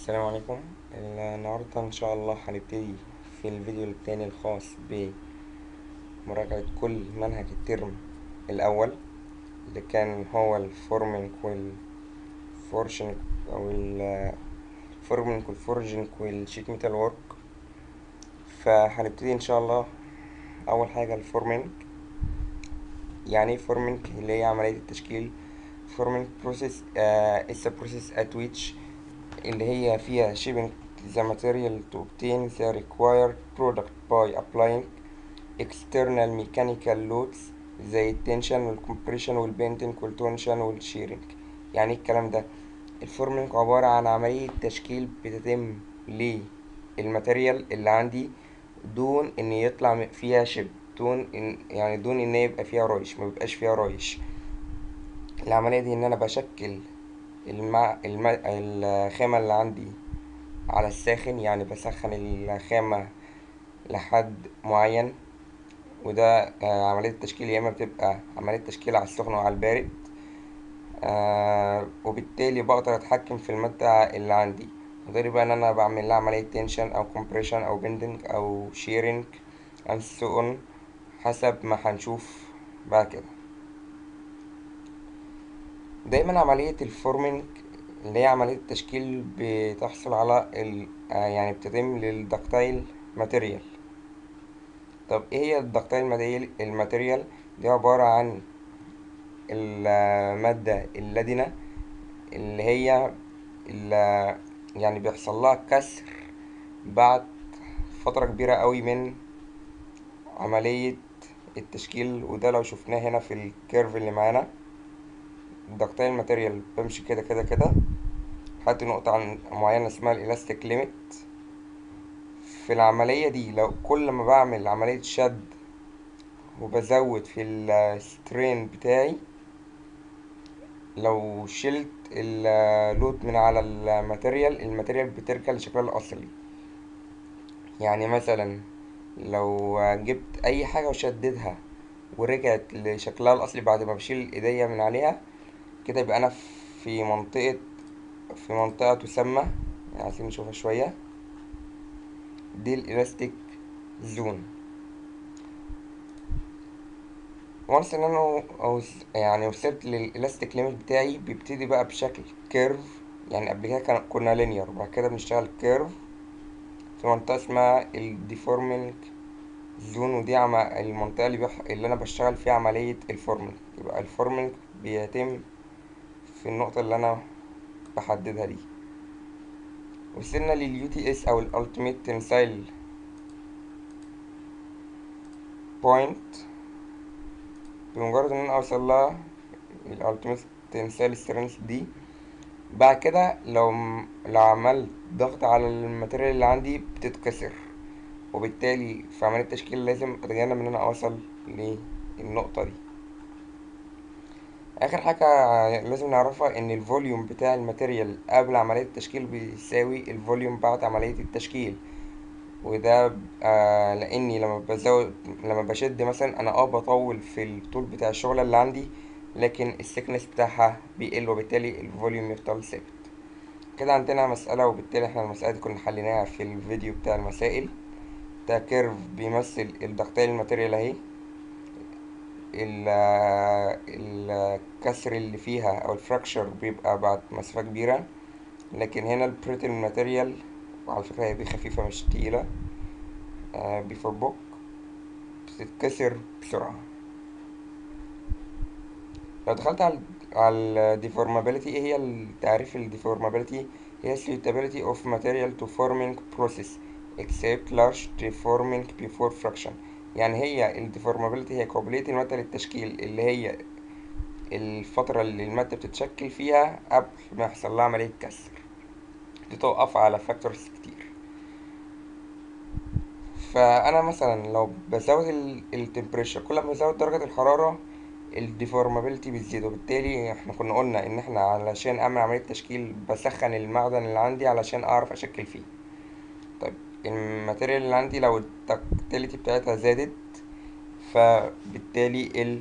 السلام عليكم النهاردة ان شاء الله هنبتدي في الفيديو التاني الخاص بمراجعة كل منهج الترم الاول اللي كان هو الفورمينج والفورشنج او الفورمينج والفورجنج والشيت ميتال وورك فهنبتدي ان شاء الله اول حاجة الفورمينج يعني ايه فورمينج اللي هي عملية التشكيل forming process uh, is a process at which اللي هي فيها shaping the material to obtain the required product by applying external mechanical loads زي التنشن والكمبريشن والبينتنج والتونشن والشيرنج يعني ايه الكلام ده الفورمينج عبارة عن عملية تشكيل بتتم للماتيريال اللي عندي دون ان يطلع فيها شب دون إن يعني دون ان يبقى فيها رايش ما بيبقاش فيها رايش العملية دي إن أنا بشكل الماء الماء الخامة اللي عندي على الساخن يعني بسخن الخامة لحد معين وده آه عملية التشكيل يا إما بتبقى عملية تشكيل على السخن وعلى البارد آه وبالتالي بقدر أتحكم في المادة اللي عندي غير بقى إن أنا بعمل لها عملية تنشن أو كومبريشن أو بندنج أو شيرنج and so on حسب ما هنشوف بعد كده دايما عملية الفورمينج اللي هي عملية التشكيل بتحصل على ال آه يعني بتتم للدكتايل ماتيريال طب ايه هي الدكتايل الماتيريال دي عبارة عن المادة اللدنة اللي هي اللي يعني بيحصل لها كسر بعد فترة كبيرة قوي من عملية التشكيل وده لو شفناه هنا في الكيرف اللي معانا الدكتايل ماتيريال بمشي كده كده كده لحد نقطة عن معينة اسمها الإلاستيك ليميت في العملية دي لو كل ما بعمل عملية شد وبزود في السترين بتاعي لو شلت اللود من على الماتيريال الماتيريال بترجع لشكلها الأصلي يعني مثلا لو جبت أي حاجة وشددها ورجعت لشكلها الأصلي بعد ما بشيل إيديا من عليها كده يبقى انا في منطقة في منطقة تسمى عايزين نشوفها شوية دي الالاستيك زون وانس ان انا يعني وصلت للالاستيك ليميت بتاعي بيبتدي بقى بشكل كيرف يعني قبل كده كنا لينير وبعد كده بنشتغل كيرف في منطقة اسمها الديفورمينج زون ودي عم... المنطقة اللي, بح... اللي انا بشتغل فيها عملية الفورمينج يبقى الفورمينج بيتم في النقطة اللي أنا بحددها دي وصلنا لليو تي اس أو الألتيميت تنسايل بوينت بمجرد إن أنا أوصل لها الألتيميت تنسايل سترينث دي بعد كده لو لو عملت ضغط على الماتيريال اللي عندي بتتكسر وبالتالي في عملية التشكيل لازم أتجنب إن أنا أوصل للنقطة دي اخر حاجة لازم نعرفها ان الفوليوم بتاع الماتيريال قبل عملية التشكيل بيساوي الفوليوم بعد عملية التشكيل وده آه لاني لما بزود لما بشد مثلا انا اه بطول في الطول بتاع الشغلة اللي عندي لكن السكنس بتاعها بيقل وبالتالي الفوليوم يفضل ثابت كده عندنا مسألة وبالتالي احنا المسألة دي كنا حليناها في الفيديو بتاع المسائل ده كيرف بيمثل الدكتايل الماتيريال اهي الكسر اللي فيها او الفراكشر بيبقى بعد مسافة كبيرة لكن هنا البريتل ماتيريال وعلى فكرة هي دي خفيفة مش تقيلة بيفور بوك بتتكسر بسرعة لو دخلت على على الديفورمابيلتي ايه هي التعريف الديفورمابيلتي هي suitability of material to forming process except large deforming before fraction يعني هي الديفورمابيلتي هي قابلية المادة للتشكيل اللي هي الفترة اللي المادة بتتشكل فيها قبل ما يحصل لها عملية كسر بتقف على فاكتورز كتير فأنا مثلا لو بزود التمبريتشر كل ما بزود درجة الحرارة الديفورمابيلتي بتزيد وبالتالي احنا كنا قلنا ان احنا علشان اعمل عملية تشكيل بسخن المعدن اللي عندي علشان اعرف اشكل فيه طيب الماتيريال اللي عندي لو الدكتيليتي بتاعتها زادت فبالتالي ال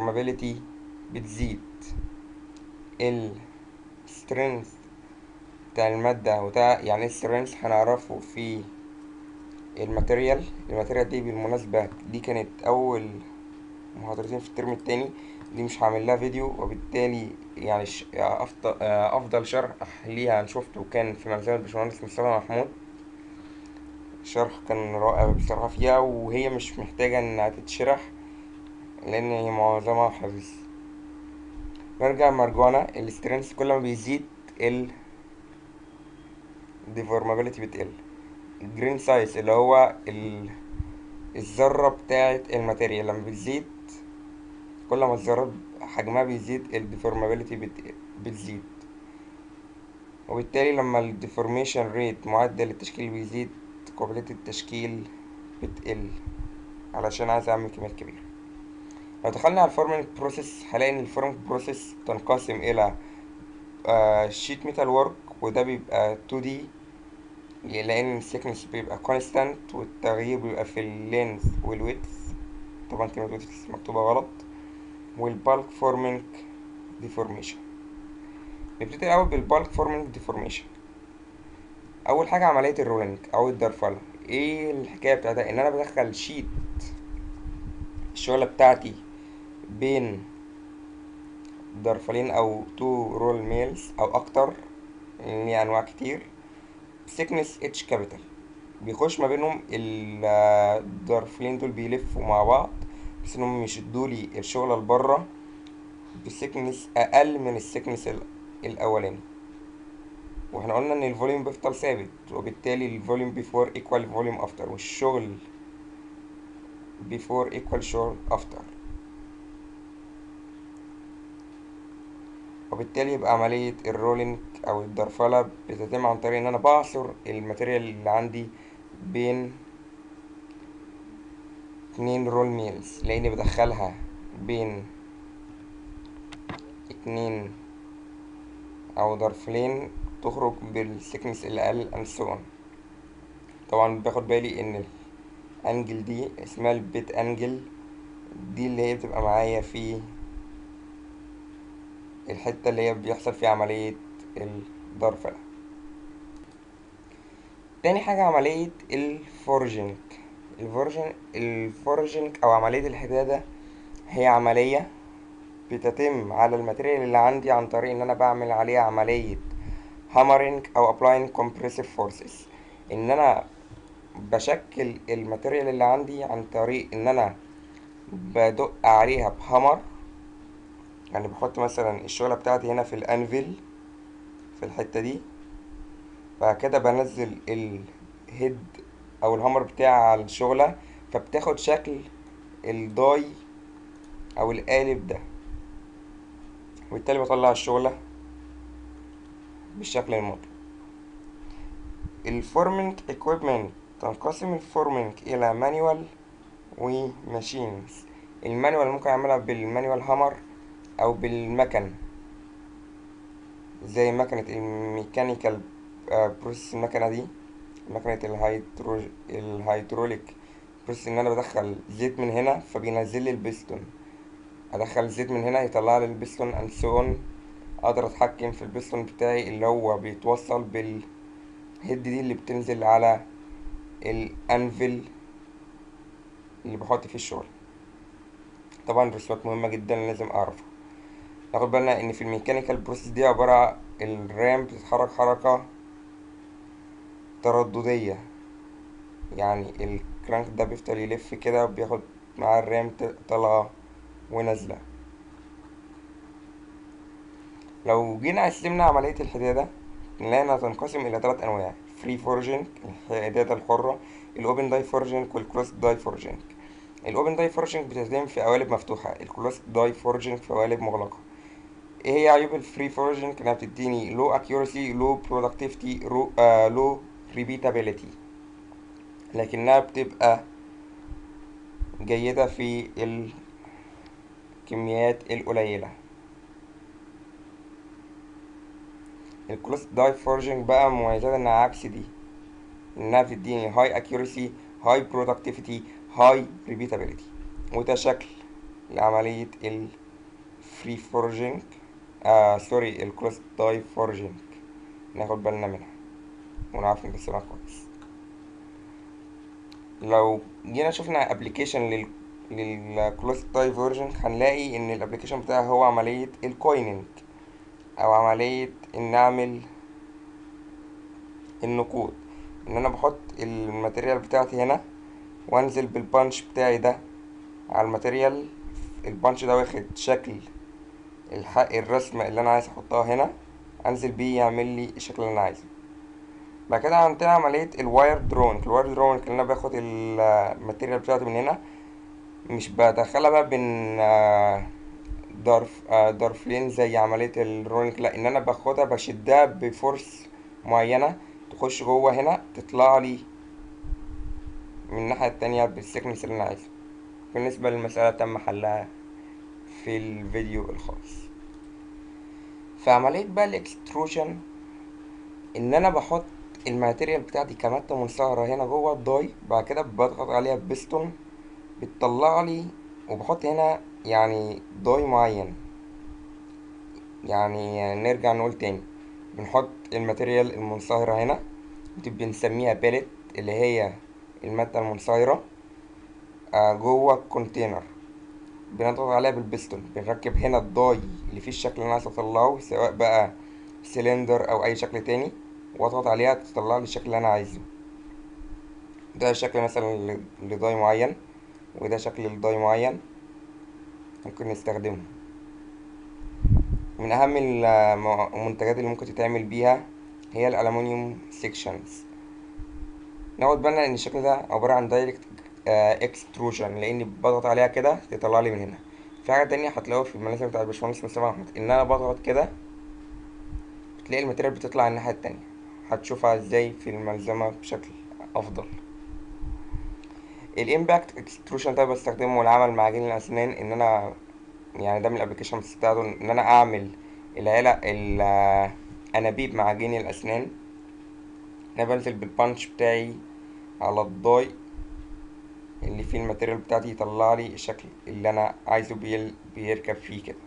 deformability بتزيد ال strength بتاع المادة وده يعني ايه سترينث هنعرفه في الماتيريال الماتيريال دي بالمناسبة دي كانت أول محاضرتين في الترم التاني دي مش هعمل لها فيديو وبالتالي يعني ش... أفضل, أفضل شرح ليها أنا شفته كان في ملزمة الباشمهندس مصطفى محمود الشرح كان رائع بصراحة فيها وهي مش محتاجة إنها تتشرح لأن هي معظمها حفظ نرجع مرجوعنا السترينث كل ما بيزيد ال deformability بتقل الجرين سايز اللي هو ال... الذرة بتاعة الماتيريال لما بتزيد كل ما الذرات حجمها بيزيد ال deformability بت... بتزيد وبالتالي لما ال deformation rate معدل التشكيل بيزيد قابلية التشكيل بتقل علشان عايز أعمل كميات كبيرة لو دخلنا على الفورمينج بروسيس هلاقي إن الفورمينج بروسيس تنقسم إلى شيت ميتال ورك وده بيبقى 2 دي لان السيكنس بيبقى كونستانت والتغيير بيبقى في اللينث والويدث طبعا كلمة ويدث مكتوبة غلط والبالك فورمينج ديفورميشن نبتدي الأول بالبالك فورمينج ديفورميشن أول حاجة عملية الرولينج أو الدرفلة ايه الحكاية بتاعتها إن أنا بدخل شيت الشغلة بتاعتي بين درفلين أو تو رول ميلز أو أكتر ليه أنواع كتير سيكنس اتش كابيتال بيخش ما بينهم الدرفلين دول بيلفوا مع بعض بس انهم يشدوا لي الشغله لبره بسيكنس اقل من السيكنس الاولاني واحنا قلنا ان الفوليوم بيفضل ثابت وبالتالي الفوليوم بيفور ايكوال فوليوم افتر والشغل بيفور ايكوال شغل افتر وبالتالي يبقى عملية الرولينج أو الدرفلة بتتم عن طريق إن أنا بعصر الماتيريال اللي عندي بين اتنين رول ميلز لأني بدخلها بين اتنين أو ظرفين تخرج بالسكنس الأقل and so on طبعا باخد بالي إن الأنجل دي اسمها البيت أنجل دي اللي هي بتبقى معايا في الحتة اللي هي بيحصل فيها عملية الدرفلة تاني حاجة عملية الفورجنج الفورجن الفورجنج أو عملية الحدادة هي عملية بتتم على الماتيريال اللي عندي عن طريق إن أنا بعمل عليها عملية هامرنج أو applying compressive forces إن أنا بشكل الماتيريال اللي عندي عن طريق إن أنا بدق عليها بهامر يعني بحط مثلا الشغلة بتاعتي هنا في الانفيل في الحتة دي بعد كده بنزل الهيد او الهامر بتاعي على الشغلة فبتاخد شكل الداي او القالب ده وبالتالي بطلع الشغلة بالشكل المطلوب الفورمينج equipment تنقسم الفورمينج الى مانيوال وماشينز المانيوال ممكن اعملها بالمانيوال هامر او بالمكن زي مكنة الميكانيكال بروسيس المكنة دي مكنة الهيدرو الهيدروليك بروسيس ان انا بدخل زيت من هنا فبينزل لي البستون ادخل زيت من هنا يطلع لي البستون اند سون اقدر اتحكم في البستون بتاعي اللي هو بيتوصل بالهيد دي اللي بتنزل على الانفل اللي بحط فيه الشغل طبعا الرسومات مهمة جدا لازم اعرفها ناخد بالنا ان في الميكانيكال بروسيس دي عبارة الرام بتتحرك حركة ترددية يعني الكرانك ده بيفضل يلف كده وبياخد مع الرام طالعة ونازلة لو جينا قسمنا عملية الحدادة نلاقي انها تنقسم الى ثلاث انواع فري فورجنج الحدادة الحرة الاوبن داي فورجنج والكلوز داي فورجنج الاوبن داي فورجنج بتتم في قوالب مفتوحة الكلوز داي فورجنج في قوالب مغلقة ايه هي عيوب الفري فورجنج انها بتديني لو اكيورسي لو برودكتيفيتي لو ريبيتابيليتي لكنها بتبقى جيدة في الكميات القليلة الكلوز داي فورجنج بقى مميزاتها انها عكس دي انها بتديني هاي اكيورسي هاي برودكتيفيتي هاي ريبيتابيليتي وده شكل لعملية الفري فورجنج آه سوري الكلوز داي فورجنج ناخد بالنا منها ونعرف نقسمها كويس لو جينا شفنا ابلكيشن لل للكلوز تايب فيرجن هنلاقي ان الابلكيشن بتاعه هو عملية الكويننج او عملية ان اعمل النقود ان انا بحط الماتيريال بتاعتي هنا وانزل بالبانش بتاعي ده على الماتيريال البانش ده واخد شكل الحق الرسمة اللي انا عايز احطها هنا انزل بيه يعمل لي الشكل اللي انا عايزه بعد كده عندنا عملية الواير درونج الواير درونج اللي انا باخد الماتيريال بتاعتي من هنا مش بدخلها بقى بين ضرف ضرفين زي عملية الرولينج لا ان انا باخدها بشدها بفورس معينة تخش جوه هنا تطلع لي من الناحية التانية بالسكنس اللي انا عايزه بالنسبة للمسألة تم حلها في الفيديو الخاص في عملية بقى الاكستروجن ان انا بحط الماتيريال بتاعتي كمادة منصهرة هنا جوه الداي بعد كده بضغط عليها ببستون بتطلع لي وبحط هنا يعني داي معين يعني نرجع نقول تاني بنحط الماتيريال المنصهرة هنا دي بنسميها بيلت اللي هي المادة المنصهرة آه جوه الكونتينر بنضغط عليها بالبستون بنركب هنا الداي اللي فيه الشكل اللي انا عايز اطلعه سواء بقى سلندر او اي شكل تاني واضغط عليها تطلع لي الشكل اللي انا عايزه ده شكل مثلا لداي معين وده شكل لداي معين ممكن نستخدمه من اهم المنتجات اللي ممكن تتعمل بيها هي الالومنيوم سيكشنز ناخد بالنا ان الشكل ده عبارة عن دايركت اكستروجن لاني بضغط عليها كده تطلع لي من هنا في حاجة تانية هتلاقوها في الملازم بتاع الباشمهندس مصطفى احمد ان انا بضغط كده بتلاقي الماتيريال بتطلع الناحية التانية هتشوفها ازاي في الملزمة بشكل افضل الامباكت اكستروشن ده بستخدمه للعمل مع عجين الاسنان ان انا يعني ده من الابلكيشنز بتاعته ان انا اعمل العلق الانابيب مع عجين الاسنان انا بنزل بالبانش بتاعي على الضاي اللي فيه الماتيريال بتاعتي يطلع لي الشكل اللي انا عايزه بيل بيركب فيه كده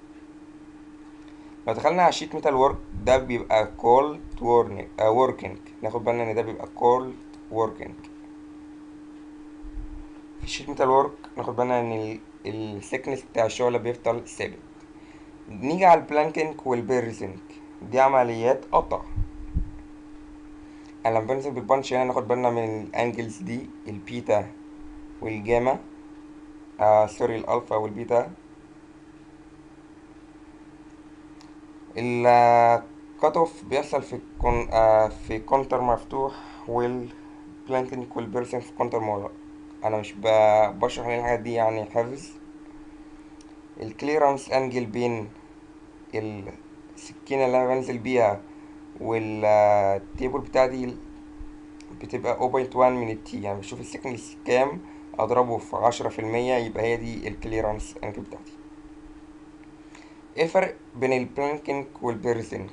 لو دخلنا على شيت ميتال ورك ده بيبقى كولد وركينج ناخد بالنا ان ده بيبقى كولد وركينج في شيت ميتال ورك ناخد بالنا ان السكنس بتاع الشغل بيفضل ثابت نيجي على البلانكينج والبيرزنج دي عمليات قطع انا لما بنزل بالبانش هنا ناخد بالنا من الانجلز دي البيتا والجاما آه سوري الالفا والبيتا الكات اوف بيحصل في كون آه في كونتر مفتوح والبلانكينج والبيرسنج في كونتر مغلق انا مش بشرح الحاجات دي يعني حفظ الكليرانس انجل بين السكينة اللي انا بنزل بيها والتيبل بتاعتي بتبقى 0.1 من التي يعني بشوف السكنس كام اضربه في عشرة في المية يبقى هي دي الكليرانس انجل بتاعتي ايه الفرق بين البلانكينج والبيرزنج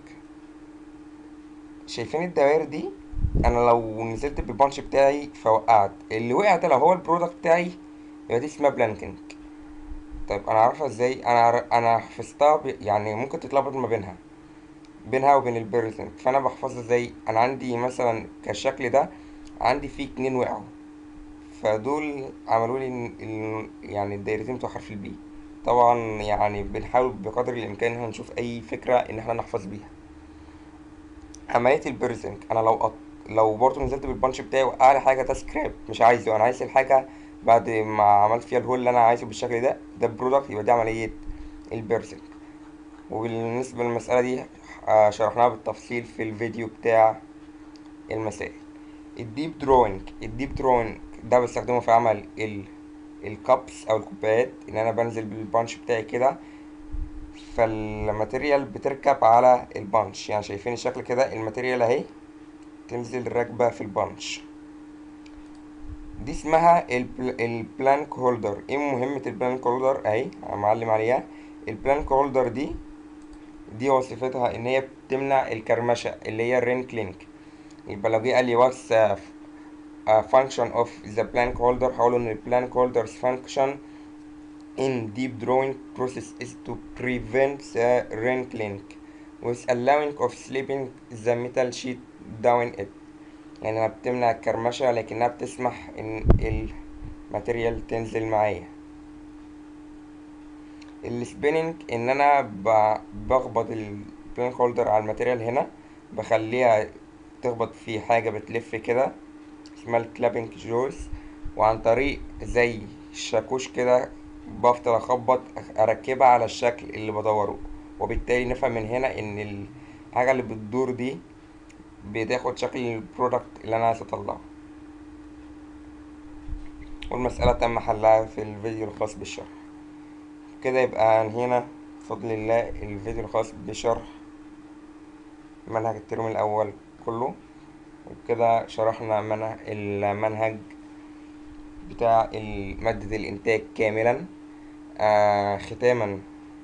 شايفين الدوائر دي انا لو نزلت بالبانش بتاعي فوقعت اللي وقعت لو هو البرودكت بتاعي يبقى دي اسمها بلانكينج طيب انا عارفها ازاي انا انا حفظتها ب... يعني ممكن تتلخبط ما بينها بينها وبين البيرزنج فانا بحفظها ازاي انا عندي مثلا كالشكل ده عندي فيه اتنين وقعوا فدول عملوا لي ال... يعني الدايرتين بتوع حرف البي طبعا يعني بنحاول بقدر الامكان ان نشوف اي فكره ان احنا نحفظ بيها عمليه البيرزنج انا لو قط... لو برضه نزلت بالبانش بتاعي وقع لي حاجه ده سكراب مش عايزه انا عايز الحاجه بعد ما عملت فيها الهول اللي انا عايزه بالشكل ده ده برودكت يبقى دي عمليه البيرزنج وبالنسبه للمساله دي شرحناها بالتفصيل في الفيديو بتاع المسائل الديب دروينج الديب دروينج ده بستخدمه في عمل ال الكابس او الكوبايات ان انا بنزل بالبانش بتاعي كده فالماتيريال بتركب على البانش يعني شايفين الشكل كده الماتيريال اهي تنزل راكبة في البانش دي اسمها البلانك هولدر ايه مهمة البلانك هولدر اهي معلم عليها البلانك هولدر دي دي وظيفتها ان هي بتمنع الكرمشة اللي هي الرين كلينك يبقى لو جه قال لي what's a, a function of the plank holder هقوله ان البلانك holders function in deep drawing process is to prevent the wrinkling with allowing of sleeping the metal sheet down it يعني ما بتمنع الكرمشة لكنها بتسمح ان الماتيريال تنزل معايا السبيننج ان انا ب- بخبط البلان هولدر على الماتيريال هنا بخليها تخبط في حاجة بتلف كده اسمها الكلابنج جوز وعن طريق زي شاكوش كده بفضل اخبط اركبها على الشكل اللي بدوره وبالتالي نفهم من هنا ان الحاجة اللي بتدور دي بتاخد شكل البرودكت اللي انا عايز اطلعه والمسألة تم حلها في الفيديو الخاص بالشرح كده يبقى انهينا بفضل الله الفيديو الخاص بشرح منهج الترم الأول كله وبكده شرحنا منهج المنهج بتاع مادة الإنتاج كاملا آه ختاما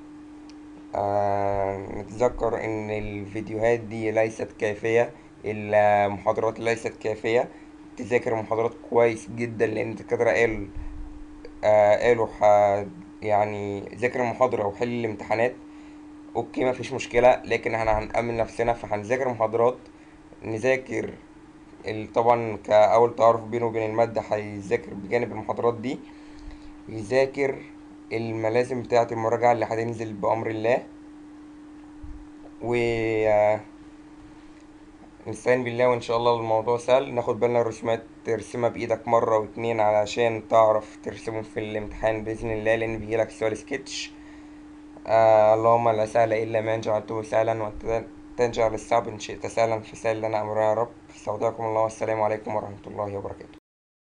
آه نتذكر إن الفيديوهات دي ليست كافية المحاضرات ليست كافية تذاكر المحاضرات كويس جدا لأن الدكاترة قال آه قالوا ح يعني ذاكر المحاضرة وحل الامتحانات اوكي مفيش مشكلة لكن احنا هنأمن نفسنا فهنذاكر محاضرات نذاكر ال- طبعا كأول تعارف بينه وبين المادة هيذاكر بجانب المحاضرات دي يذاكر الملازم بتاعة المراجعة اللي هتنزل بأمر الله و آه، نستعين بالله وإن شاء الله الموضوع سهل ناخد بالنا الرسومات ترسمها بإيدك مرة واتنين علشان تعرف ترسمهم في الامتحان بإذن الله لأن بيجيلك سؤال سكتش آه اللهم لا سهل إلا ما جعلته سهلا وأنت تجعل الصعب إن شئت سهلا فسهل لنا أمرنا يا رب استودعكم الله والسلام عليكم ورحمة الله وبركاته